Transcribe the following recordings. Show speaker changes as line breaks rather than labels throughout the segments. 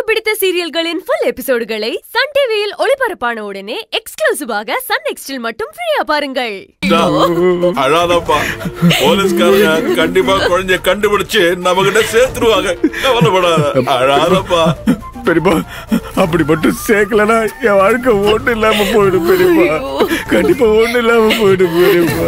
பிடித்த சீரியல்களின் full எபிசோடுகளை Sun டிவியில் ஒளிபரப்பான உடனே எக்ஸ்க்ளூசிவாக சன் நெக்ஸ்டில் மட்டும் ஃப்ரீயா பாருங்கள்
அழாதப்பா போலீஸ்காரங்க கண்டிப்பா குழந்தைய கண்டுபிடிச்சு நம்ம கிட்ட சேர்த்துருவாங்க கவலைப்படாத அழாதப்பா
பெரியப்பா அப்படி மட்டும் சேர்க்கலனா என் வாழ்க்கை ஒண்ணு இல்லாம போயிடும் பெரியப்பா கண்டிப்பா ஒண்ணு இல்லாம போயிடும் பெரியப்பா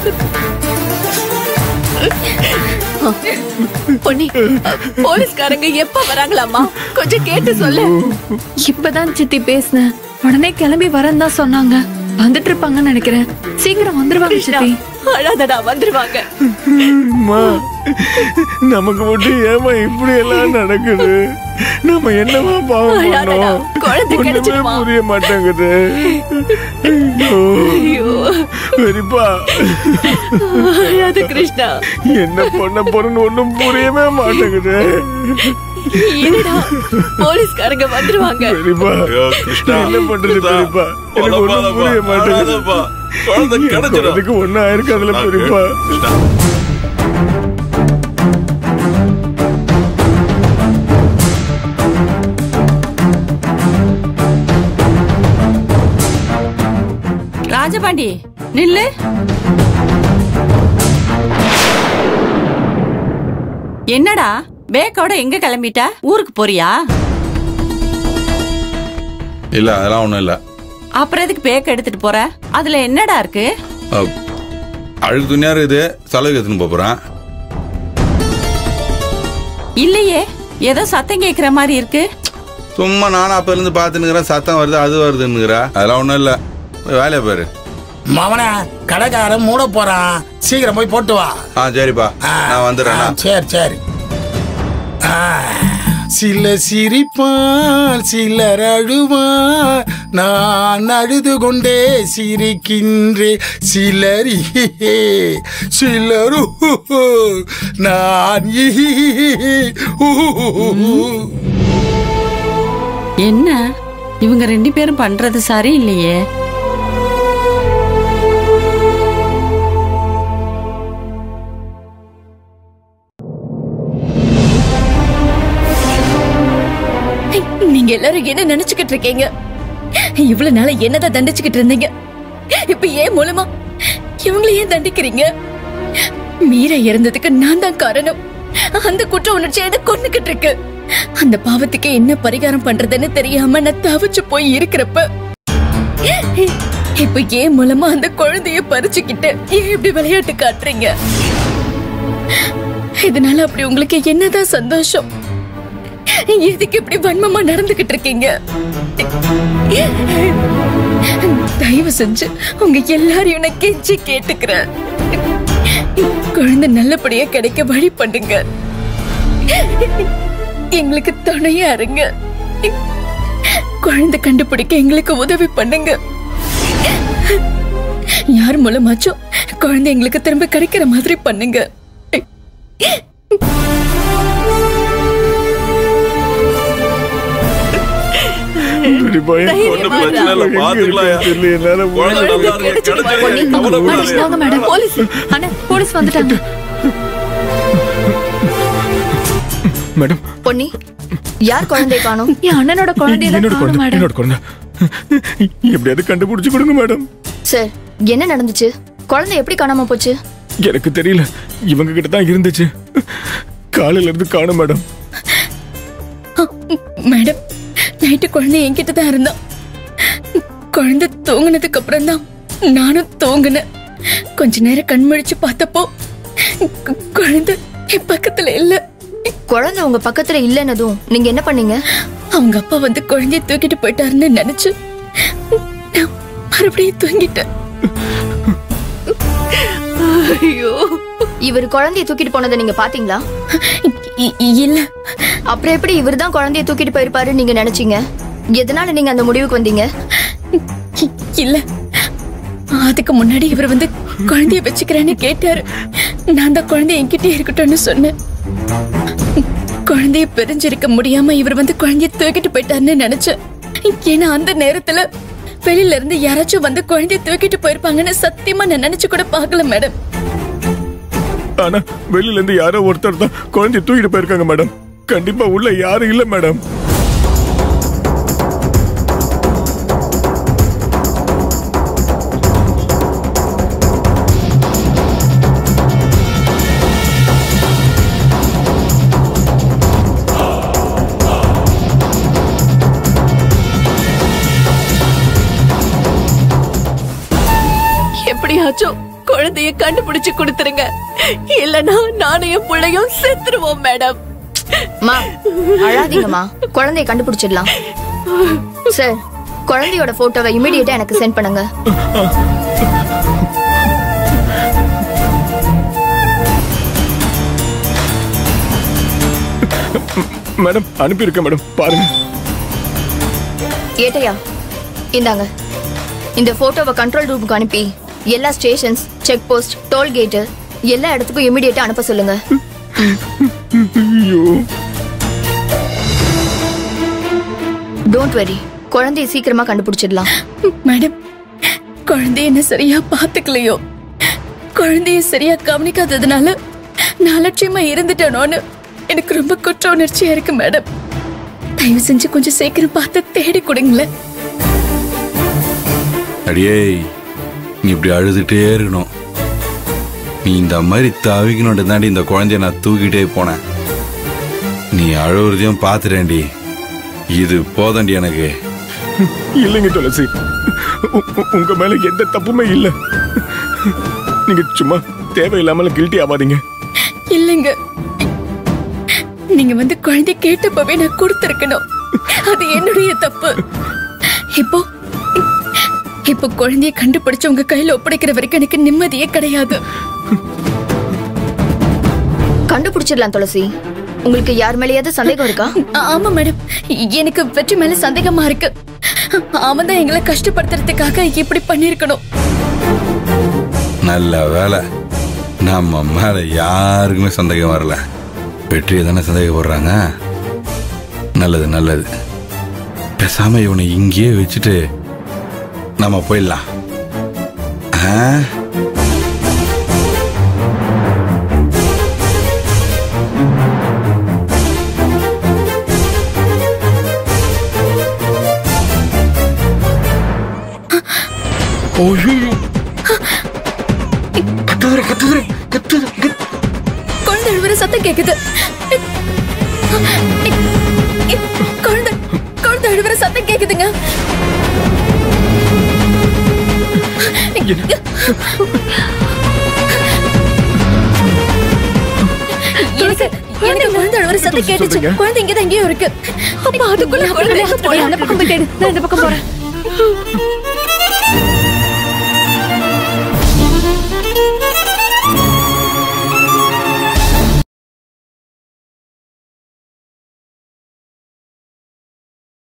பொன்னி போலீஸ்காரங்க எப்ப வராங்களாமா கொஞ்சம் கேட்டு சொல்லு
இப்பதான் சித்தி பேசினேன் உடனே கிளம்பி வரேன்னு தான் சொன்னாங்க வந்துட்டு இருப்பாங்கன்னு நினைக்கிறேன் சீக்கிரம் வந்துருவாங்க சித்தி
அழாதடா வந்துருவாங்க
அம்மா நமக்கு மட்டும் ஏமா இப்படி எல்லாம் நடக்குது நம்ம என்னமா பாவம்
அழாதடா,
பண்ணோம்
குழந்தை
ஒண்ணுமே
கிடைச்சிருமா?
புரிய மாட்டேங்குது ஐயோ,
ஐயோ
பெரியப்பா
அழாத கிருஷ்ணா
என்ன பண்ண போறேன்னு ஒண்ணும் புரியவே மாட்டேங்குது
இருடா போலீஸ்காரங்க வந்துருவாங்க
பெரியப்பா
ஐயோ, கிருஷ்ணா.
என்ன பண்றது பெரியப்பா எனக்கு ஒண்ணும்
புலம்பாதப்பா,
புரிய மாட்டேங்குது
அழாதப்பா. குழந்தை கிடைச்சிடும்
குழந்தைக்கு ஒண்ணும் ஆயிருக்காதுல பெரியப்பா
கிருஷ்ணா
ராஜபாண்டி நில்லு என்னடா பேக்கோட எங்க கிளம்பிட்ட ஊருக்கு போறியா
இல்ல அதெல்லாம் ஒண்ணும் இல்ல
அப்புறம் எதுக்கு பேக் எடுத்துட்டு போற அதுல என்னடா இருக்கு
அஹ், அழுக்கு துணியா இருக்குது செலவு எடுத்துன்னு போப் போறேன்
இல்லையே ஏதோ சத்தம் கேக்குற மாதிரி இருக்கு
சும்மா நானும் அப்ப இருந்து பாத்துனுக்கிறேன் சத்தம் வருது அது வருதுன்னுங்கிற அதெல்லாம் ஒண்ணும் இல்ல போய் வேலையை பாரு
மவன கடைக்காரன் மூட போறான் சீக்கிரம் போய் போட்டு வா
ஆ சரிப்பா
ஆ,
நான் வந்துடுறேன்
ஆ, சரி சரி ஆ, சில சிரிப்பால் சிலர் அழுவார் நான் அழுது கொண்டே சிரிக்கின்றே சிலர் இஹிஹே, சிலர் உஹுஹு, நான் இஹிஹிஹி, உஹுஹுஹு.
என்ன இவங்க ரெண்டு பேரும் பண்றது சரி இல்லையே
நீங்க எல்லாரும் என்ன நினைச்சுக்கிட்டு இருக்கீங்க இவ்வளவு நாள என்னதான் தண்டிச்சுக்கிட்டு இருந்தீங்க இப்ப ஏன் மூலமா இவங்களை ஏன் தண்டிக்கிறீங்க மீரா இறந்ததுக்கு நான் தான் காரணம் அந்த குற்ற உணர்ச்சி என்ன கொண்டுகிட்டு இருக்கு அந்த பாவத்துக்கு என்ன பரிகாரம் பண்றதுன்னு தெரியாம நான் தவிச்சு போய் இருக்கிறப்ப இப்ப ஏன் மூலமா அந்த குழந்தைய பறிச்சுக்கிட்டு ஏன் இப்படி விளையாட்டு காட்டுறீங்க இதனால அப்படி உங்களுக்கு என்னதான் சந்தோஷம் எதுக்கு இப்படி வன்மமா நடந்துகிட்டு இருக்கீங்க தயவு செஞ்சு உங்க எல்லாரையும் நான் கெஞ்சி கேட்டுக்கிறேன் குழந்தை நல்லபடியா கிடைக்க வழி பண்ணுங்க எங்களுக்கு துணையா இருங்க குழந்தை கண்டுபிடிக்க எங்களுக்கு உதவி பண்ணுங்க யார் மூலமாச்சும் குழந்தை எங்களுக்கு திரும்ப கிடைக்கிற மாதிரி பண்ணுங்க
பெரியப்பா என்
ஒண்ணும் பிரச்சனை இல்ல பாத்துக்கலாம்
தெரியல என்னால
குழந்தை நல்லா இருக்கு கிடைச்சிடும் கவலைப்படாதீங்க.
வாங்க மேடம் போலீஸ் அண்ணா போலீஸ் வந்துட்டாங்க
மேடம்
பொன்னி யார் குழந்தை காணும்
என் அண்ணனோட குழந்தைய
என்னோட
தான்
குழந்தை
மேடம்
என்னோட குழந்தை எப்படியாவது கண்டுபிடிச்சு கொடுங்க மேடம்
சார் என்ன நடந்துச்சு குழந்தை எப்படி காணாம போச்சு
எனக்கு தெரியல இவங்க கிட்ட தான் இருந்துச்சு காலையில இருந்து காணும் மேடம்
மேடம் நைட்டு குழந்தை என்கிட்ட தான் இருந்தான் குழந்தை தூங்குனதுக்கு அப்புறம் தான் நானும் தூங்குனேன் கொஞ்ச நேரம் கண் முழிச்சு பார்த்தப்போ கு- குழந்தை என் பக்கத்துல இல்ல
குழந்தை உங்க பக்கத்துல இல்லைன்னதும் நீங்க என்ன பண்ணீங்க
அவங்க அப்பா வந்து குழந்தைய தூக்கிட்டு போயிட்டாருன்னு நினைச்சு நான் மறுபடியும் தூங்கிட்டேன்
ஐயோ
இவர் குழந்தைய தூக்கிட்டு போனதை நீங்க பாத்தீங்களா
இ- இ- இல்ல
அப்புறம் எப்படி இவர் தான் குழந்தைய தூக்கிட்டு போயிருப்பாருன்னு நீங்க நினைச்சீங்க எதனால நீங்க அந்த முடிவுக்கு வந்தீங்க
இ- இல்ல அதுக்கு முன்னாடி இவர் வந்து குழந்தைய வச்சுக்கிறேன்னு கேட்டாரு நான் தான் குழந்தைய என்கிட்ட இருக்கட்டும்னு சொன்னேன் குழந்தைய பிரிஞ்சிருக்க முடியாம இவர் வந்து குழந்தைய தூக்கிட்டு போயிட்டாருன்னு நினைச்சேன் ஏன்னா அந்த நேரத்துல வெளியில இருந்து யாராச்சும் வந்து குழந்தைய தூக்கிட்டு போயிருப்பாங்கன்னு சத்தியமா நான் நினைச்சு கூட பார்க்கல மேடம்
ஆனா வெளியில இருந்து யாரோ ஒருத்தர் தான் குழந்தைய தூக்கிட்டு போயிருக்காங்க மேடம் கண்டிப்பா உள்ள யாரும் இல்ல மேடம்
எப்படியாச்சும் குழந்தைய கண்டுபிடிச்சு கொடுத்துருங்க இல்லனா நானும் என் பிள்ளையும் செத்துருவோம் மேடம்
மா அழாதீங்கம்மா குழந்தைய கண்டுபிடிச்சிடலாம் சார் குழந்தையோட போட்டோவை இமிடியேட்டா எனக்கு சென்ட் பண்ணுங்க
மேடம் அனுப்பியிருக்கேன் மேடம் பாருங்க
ஏட்டையா இந்தாங்க இந்த போட்டோவை கண்ட்ரோல் ரூமுக்கு அனுப்பி எல்லா ஸ்டேஷன்ஸ் செக் போஸ்ட் டோல் கேட்டு எல்லா இடத்துக்கும் இமிடியேட்டா அனுப்ப சொல்லுங்க
ஐயோ
டோன்ட் வெரி குழந்தைய சீக்கிரமா கண்டுபிடிச்சிடலாம்
மேடம் குழந்தைய என்ன சரியா பாத்துக்கலையோ குழந்தைய சரியா கவனிக்காததுனால நான் அலட்சியமா இருந்துட்டேனோன்னு எனக்கு ரொம்ப குற்ற உணர்ச்சியா இருக்கு மேடம் தயவு செஞ்சு கொஞ்சம் சீக்கிரம் பார்த்து தேடி கொடுங்களேன்
அடியே நீ இப்படி அழுதுகிட்டே இருக்கணும் நீ இந்த மாதிரி தவிக்கணுன்ட்டு தாண்டி இந்த குழந்தைய நான் தூக்கிட்டே போனேன் நீ அழுவுறதையும் பார்த்துட்டேன்டி இது போதண்டி எனக்கு
இல்லைங்க துளசி உ- உ- உங்க மேல எந்த தப்புமே இல்ல நீங்க சும்மா தேவையில்லாமல கில்ட்டி ஆகாதீங்க
இல்லைங்க நீங்க வந்து குழந்தை கேட்டப்பவே நான் கொடுத்திருக்கணும் அது என்னுடைய தப்பு இப்போ இப்போ குழந்தைய கண்டுபிடிச்சு உங்க கையில ஒப்படைக்கிற வரைக்கும் எனக்கு நிம்மதியே கிடையாது
கண்டுபிடிச்சிடலாம் துளசி உங்களுக்கு யார் மேலேயாவது சந்தேகம் இருக்கா
ஆ- ஆமா மேடம் எனக்கு வெற்றி மேல சந்தேகமா இருக்கு அவன் தான் எங்களை கஷ்டப்படுத்துறதுக்காக இப்படி பண்ணிருக்கணும்
நல்ல வேலை நம்ம மேல யாருக்குமே சந்தேகம் வரல வெற்றியை தானே சந்தேகப்படுறாங்க நல்லது நல்லது பேசாம இவனை இங்கேயே வச்சுட்டு நம்ம போயிடலாம் ஆ?
குழந்தை அழுவுற சத்தம் கேக்குது குழந்தை குழந்தை அழுவுற சத்தம் கேக்குதுங்க எனக்கு எனக்கு குழந்தை அழுவுற சத்தம் கேட்டுச்சு
சொல்றீங்க?
குழந்தை இங்கதான் எங்கேயோ இருக்கு
அப்ப அதுக்குள்ள குழந்தை
அந்த பக்கம் போய் தேடு நான் இந்த பக்கம் போறேன்